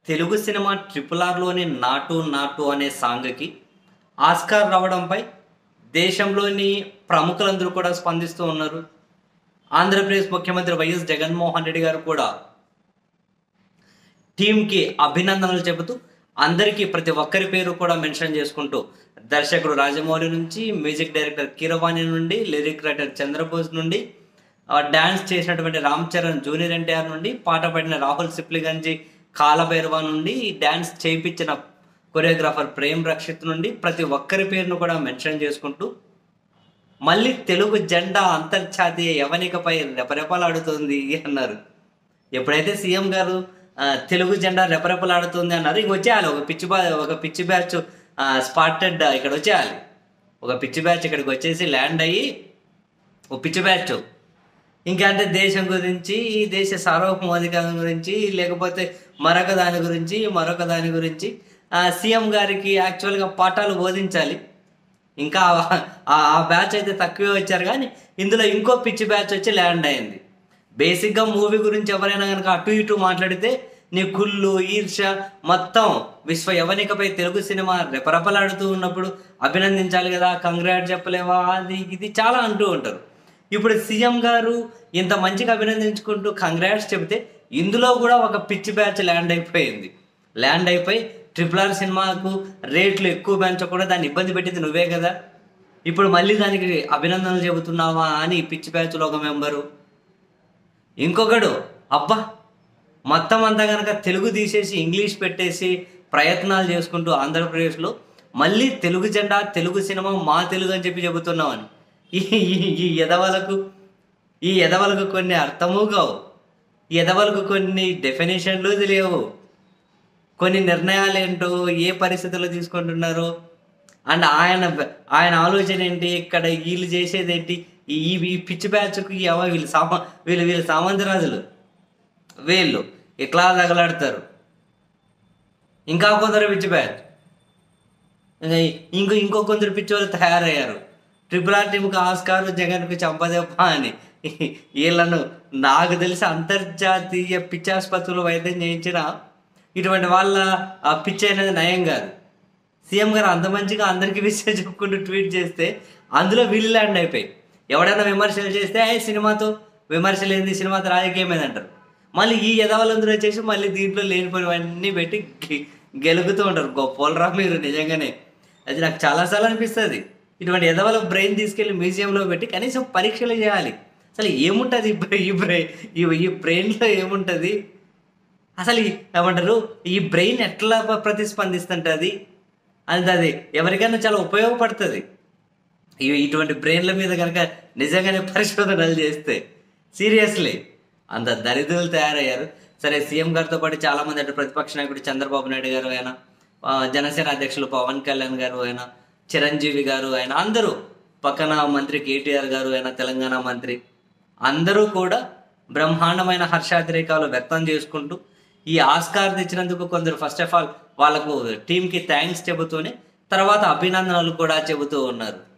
Telugu cinema triple ఆర్లోని నాటు నాటు అనే సాంగ్కి ఆస్కార్ రావడంపై దేశంలోని ప్రముఖులందరూ కూడా స్పందిస్తూ ఉన్నారు ఆంధ్రప్రదేశ్ ముఖ్యమంత్రి వైఎస్ జగన్మోహన్ రెడ్డి గారు కూడా టీంకి అభినందనలు చెబుతూ అందరికీ ప్రతి ఒక్కరి పేరు కూడా మెన్షన్ చేసుకుంటూ దర్శకుడు రాజమౌళి నుంచి మ్యూజిక్ డైరెక్టర్ కీరవాణి నుండి లిరిక్ రైటర్ చంద్రబోస్ నుండి ఆ, డాన్స్ చేసినటువంటి రామ్ చరణ్ జూనియర్ ఎన్టీఆర్ నుండి పాట పాడిన రాహుల్ సిప్లిగంజి కాలభైరవ నుండి డాన్స్ చేయించిన కొరియోగ్రాఫర్ ప్రేమ్ రక్షిత్ నుండి ప్రతి ఒక్కరి పేరును కూడా మెన్షన్ చేసుకుంటూ మళ్ళీ తెలుగు జెండా అంతర్జాతీయ యవనికపై రెపరెపలాడుతుంది అన్నారు ఎప్పుడైతే సీఎం గారు ఆ, తెలుగు జెండా రెపరెపలాడుతుంది అన్నారు ఇంక వచ్చేయాలి ఒక పిచ్చి బా ఒక పిచ్చి బ్యాచ్ స్పాటెడ్ ఇక్కడ వచ్చేయాలి ఒక పిచ్చి బ్యాచ్ ఇక్కడికి వచ్చేసి ల్యాండ్ అయ్యి ఒక పిచ్చి బ్యాచ్ ఇంకా అంటే దేశం గురించి ఈ దేశ సార్వభౌమాధికారం గురించి లేకపోతే మరొక దాని గురించి మరొక దాని గురించి ఆ, సీఎం గారికి యాక్చువల్గా పాఠాలు బోధించాలి ఇంకా ఆ- ఆ- ఆ బ్యాచ్ అయితే తక్కువే వచ్చారు కానీ ఇందులో ఇంకో పిచ్చి బ్యాచ్ వచ్చి ల్యాండ్ అయింది బేసిక్గా మూవీ గురించి ఎవరైనా కనుక అటు ఇటు మాట్లాడితే నీ కుళ్ళు ఈర్ష మొత్తం విశ్వ యవనికపై తెలుగు సినిమా రెపరెపలాడుతూ ఉన్నప్పుడు అభినందించాలి కదా కంగ్రాట్ చెప్పలేవా అది ఇది చాలా అంటూ ఉంటారు ఇప్పుడు సీఎం గారు ఇంత మంచిగా అభినందించుకుంటూ కంగ్రాట్స్ చెబితే ఇందులో కూడా ఒక పిచ్చి బ్యాచ్ ల్యాండ్ అయిపోయింది ల్యాండ్ అయిపోయి ట్రిపుల్ ఆర్ సినిమాకు రేట్లు ఎక్కువ పెంచకుండా దాన్ని ఇబ్బంది పెట్టింది నువ్వే కదా ఇప్పుడు మళ్ళీ దానికి అభినందనలు చెబుతున్నావా అని ఈ పిచ్చి బ్యాచ్లో ఒక మెంబరు ఇంకొకడు అబ్బా మొత్తం అంతా కనుక తెలుగు తీసేసి ఇంగ్లీష్ పెట్టేసి ప్రయత్నాలు చేసుకుంటూ ఆంధ్రప్రదేశ్లో మళ్ళీ తెలుగు జెండా తెలుగు సినిమా మా తెలుగు అని చెప్పి చెబుతున్నామని ఈ ఈ- ఈ ఎదవలకు ఈ ఎదవలకు కొన్ని అర్థము కావు ఈ ఎదవలకు కొన్ని డెఫినేషన్లు తెలియవు కొన్ని నిర్ణయాలు ఏంటో ఏ పరిస్థితుల్లో తీసుకుంటున్నారు అండ్ ఆయన ఆయన ఆలోచన ఏంటి ఇక్కడ వీళ్ళు చేసేది ఏంటి ఈ ఈ పిచ్చి బ్యాచ్కి ఎవ వీళ్ళు సామా వీళ్ళు వీళ్ళు సామంతరాజులు వీళ్ళు ఇట్లా తగలాడతారు ఇంకా కొందరు పిచ్చి బ్యాచ్ ఇంకా ఇంకో ఇంకో కొందరు పిచ్చి వాళ్ళు తయారయ్యారు ట్రిపుల్ ఆర్ టీంకి ఆస్కారు జగన్కి చంపదెప్ప అని వీళ్ళను నాకు తెలిసి అంతర్జాతీయ పిచ్చి ఆసుపత్రులు వైద్యం చేయించిన ఇటువంటి వాళ్ళ ఆ పిచ్చి అనేది నయం కాదు సీఎం గారు అంత మంచిగా అందరికీ విషయం చెప్పుకుంటూ ట్వీట్ చేస్తే అందులో వీళ్ళు ల్యాండ్ అయిపోయి ఎవడైనా విమర్శలు చేస్తే ఏ సినిమాతో విమర్శలు ఏంది సినిమాతో రాజకీయం ఏంది అంటారు మళ్ళీ ఈ ఎదవలందరూ వచ్చేసి మళ్ళీ దీంట్లో లేనిపోయినవన్నీ పెట్టి గె- గెలుగుతూ ఉంటారు గొప్పలరా మీరు నిజంగానే అది నాకు చాలాసార్లు అనిపిస్తుంది ఇటువంటి ఎదవల బ్రెయిన్ తీసుకెళ్ళి మ్యూజియంలో పెట్టి కనీసం పరీక్షలు చేయాలి అసలు ఏముంటుంది ఈ బ్రె- ఈ బ్రెయిన్ ఈ బ్రెయిన్లో ఏముంటుంది అసలు ఈ- ఏమంటారు ఈ బ్రెయిన్ ఎట్లా ప- ప్రతిస్పందిస్తుంటుంది అది అది ఎవరికైనా చాలా ఉపయోగపడుతుంది ఇవి ఇటువంటి బ్రెయిన్ల మీద కనుక నిజంగానే పరిశోధనలు చేస్తే సీరియస్లీ అంత దరిద్రులు తయారయ్యారు సరే సీఎం గారితో పాటు చాలా మంది అటు ప్రతిపక్ష నాయకుడు చంద్రబాబు నాయుడు గారు అయినా ఆ, జనసేన అధ్యక్షులు పవన్ కళ్యాణ్ గారు అయినా చిరంజీవి గారు అయినా అందరూ పక్కన మంత్రి కేటీఆర్ గారు అయినా తెలంగాణ మంత్రి అందరూ కూడా బ్రహ్మాండమైన హర్షాతిరేకాలు వ్యక్తం చేసుకుంటూ ఈ ఆస్కార్ తెచ్చినందుకు కొందరు ఫస్ట్ ఆఫ్ ఆల్ వాళ్ళకు టీంకి థ్యాంక్స్ చెబుతూనే తర్వాత అభినందనలు కూడా చెబుతూ ఉన్నారు